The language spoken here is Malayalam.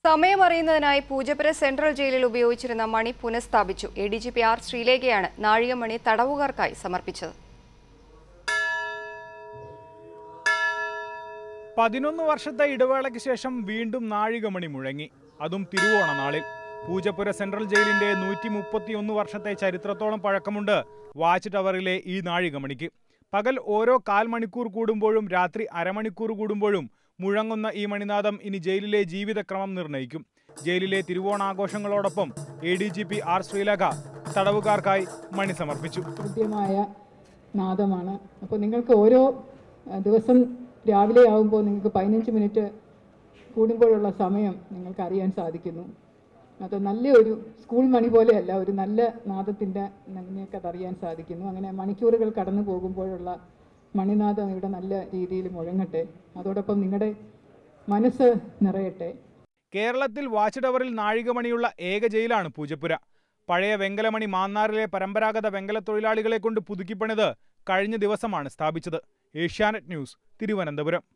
സമയമറിയുന്നതിനായി പൂജപ്പുര സെൻട്രൽ ജയിലിൽ ഉപയോഗിച്ചിരുന്ന മണി പുനഃസ്ഥാപിച്ചു A D G P R ശ്രീലേഖയാണ് നാഴികമണി തടവുകാർക്കായി സമർപ്പിച്ചത് പതിനൊന്ന് വർഷത്തെ ഇടവേളയ്ക്ക് ശേഷം വീണ്ടും നാഴികമണി മുഴങ്ങി അതും തിരുവോണ നാളിൽ പൂജപ്പുര സെൻട്രൽ ജയിലിന്റെ നൂറ്റി മുപ്പത്തിയൊന്ന് വർഷത്തെ ചരിത്രത്തോളം പഴക്കമുണ്ട് വാച്ച് ടവറിലെ ഈ നാഴികമണിക്ക് പകൽ ഓരോ കാൽ മണിക്കൂർ കൂടുമ്പോഴും രാത്രി അരമണിക്കൂർ കൂടുമ്പോഴും മുഴങ്ങുന്ന ഈ മണിനാദം ഇനി ജയിലിലെ ജീവിതക്രമം നിർണ്ണയിക്കും ജയിലിലെ തിരുവോണാഘോഷങ്ങളോടൊപ്പം A D G P R Sreelekha തടവുകാർക്കായി മണി സമർപ്പിച്ചു ഹൃദ്യമായ നാദമാണ് അപ്പോൾ നിങ്ങൾക്ക് ഓരോ അഹ്, ദിവസം രാവിലെ ആകുമ്പോൾ നിങ്ങൾക്ക് പതിനഞ്ച് മിനിറ്റ് കൂടുമ്പോഴുള്ള സമയം നിങ്ങൾക്ക് അറിയാൻ സാധിക്കുന്നു അത് നല്ലൊരു സ്കൂൾ മണി പോലെയല്ല ഒരു നല്ല നാദത്തിൻ്റെ നിങ്ങൾക്ക് അതറിയാൻ സാധിക്കുന്നു അങ്ങനെ മണിക്കൂറുകൾ കടന്നു പോകുമ്പോഴുള്ള മണിനാദം ഇവിടെ നല്ല രീതിയിൽ മുഴങ്ങട്ടെ അതോടൊപ്പം നിങ്ങളുടെ മനസ്സ് നിറയട്ടെ കേരളത്തിൽ വാച്ച് ടവറിൽ നാഴികമണിയുള്ള ഏക ജയിലാണ് പൂജപ്പുര പഴയ വെങ്കലമണി മാന്നാറിലെ പരമ്പരാഗത വെങ്കല തൊഴിലാളികളെ കൊണ്ട് പുതുക്കിപ്പണിത് കഴിഞ്ഞ ദിവസമാണ് സ്ഥാപിച്ചത് ഏഷ്യാനെറ്റ് ന്യൂസ് തിരുവനന്തപുരം